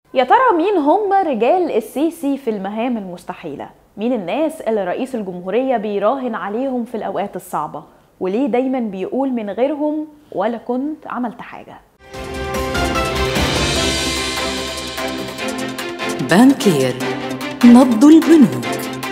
يا ترى مين هم رجال السيسي في المهام المستحيلة؟ مين الناس اللي رئيس الجمهورية بيراهن عليهم في الأوقات الصعبة؟ وليه دايما بيقول من غيرهم ولا كنت عملت حاجة؟ بانكير نبض البنوك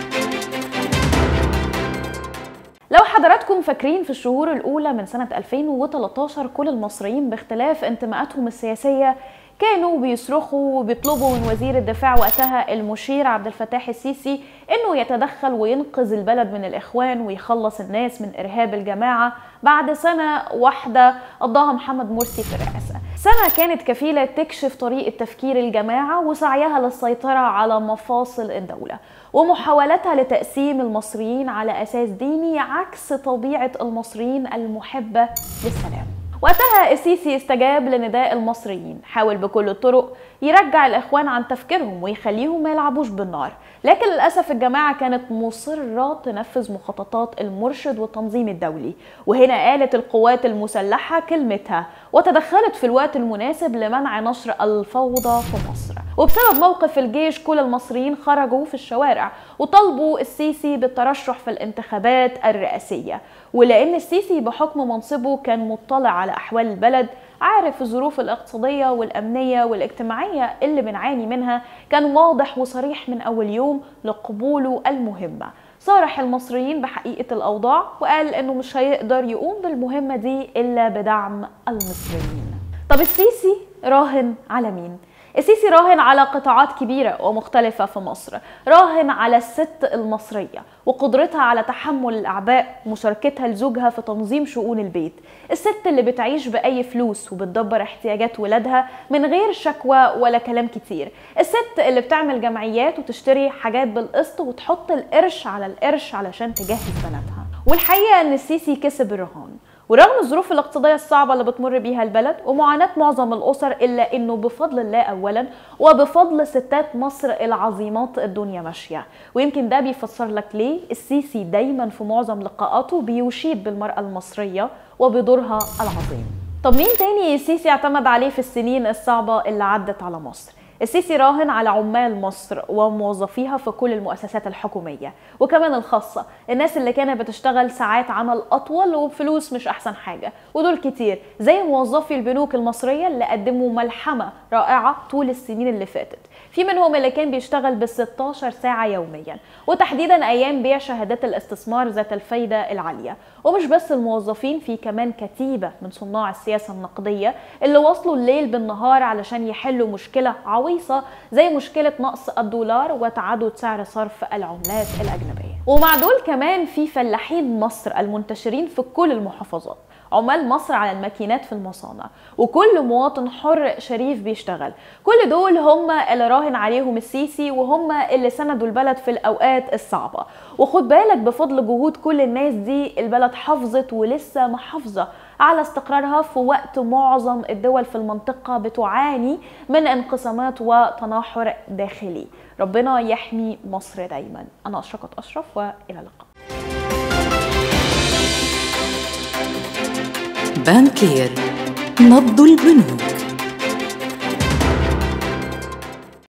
لو حضراتكم فاكرين في الشهور الأولى من سنة 2013 كل المصريين باختلاف انتماءاتهم السياسية كانوا بيصرخوا وبيطلبوا من وزير الدفاع وقتها المشير عبد الفتاح السيسي انه يتدخل وينقذ البلد من الاخوان ويخلص الناس من ارهاب الجماعه بعد سنه واحده قضاها محمد مرسي في الرئاسه. سنه كانت كفيله تكشف طريقه تفكير الجماعه وسعيها للسيطره على مفاصل الدوله ومحاولتها لتقسيم المصريين على اساس ديني عكس طبيعه المصريين المحبه للسلام. وقتها السيسي استجاب لنداء المصريين حاول بكل الطرق يرجع الاخوان عن تفكيرهم ويخليهم ما يلعبوش بالنار لكن للاسف الجماعه كانت مصره تنفذ مخططات المرشد والتنظيم الدولي وهنا قالت القوات المسلحه كلمتها وتدخلت في الوقت المناسب لمنع نشر الفوضى في مصر وبسبب موقف الجيش كل المصريين خرجوا في الشوارع وطالبوا السيسي بالترشح في الانتخابات الرئاسيه ولان السيسي بحكم منصبه كان مطلع على احوال البلد عارف الظروف الاقتصاديه والامنيه والاجتماعيه اللي بنعاني منها كان واضح وصريح من اول يوم لقبوله المهمه صارح المصريين بحقيقه الاوضاع وقال انه مش هيقدر يقوم بالمهمه دي الا بدعم المصريين طب السيسي راهن على مين السيسي راهن على قطاعات كبيرة ومختلفة في مصر راهن على الست المصرية وقدرتها على تحمل الأعباء ومشاركتها لزوجها في تنظيم شؤون البيت الست اللي بتعيش بأي فلوس وبتدبر احتياجات ولادها من غير شكوى ولا كلام كتير الست اللي بتعمل جمعيات وتشتري حاجات بالقسط وتحط القرش على القرش علشان تجهز بناتها والحقيقة ان السيسي كسب الرهان ورغم الظروف الاقتصادية الصعبة اللي بتمر بيها البلد ومعاناة معظم الأسر إلا إنه بفضل الله أولا وبفضل ستات مصر العظيمات الدنيا ماشية ويمكن ده بيفسر لك ليه السيسي دايما في معظم لقاءاته بيشيد بالمرأة المصرية وبدورها العظيم طب مين تاني السيسي اعتمد عليه في السنين الصعبة اللي عدت على مصر؟ السيسي راهن على عمال مصر وموظفيها في كل المؤسسات الحكومية وكمان الخاصة الناس اللي كانت بتشتغل ساعات عمل أطول وبفلوس مش أحسن حاجة ودول كتير زي موظفي البنوك المصرية اللي قدموا ملحمة رائعة طول السنين اللي فاتت في منهم اللي كان بيشتغل بال 16 ساعة يوميا وتحديدا أيام بيع شهادات الاستثمار ذات الفايدة العالية ومش بس الموظفين في كمان كتيبة من صناع السياسة النقدية اللي وصلوا الليل بالنهار علشان يحلوا مشكلة عويصة زي مشكلة نقص الدولار وتعدد سعر صرف العملات الأجنبية ومع دول كمان في فلاحين مصر المنتشرين في كل المحافظات عمال مصر على الماكينات في المصانع وكل مواطن حر شريف بيشتغل كل دول هم اللي راهن عليهم السيسي وهم اللي سندوا البلد في الاوقات الصعبه وخد بالك بفضل جهود كل الناس دي البلد حافظت ولسه محافظه على استقرارها في وقت معظم الدول في المنطقه بتعاني من انقسامات وتناحر داخلي ربنا يحمي مصر دايما انا اشرقت اشرف والى اللقاء بانكير نبض البنوك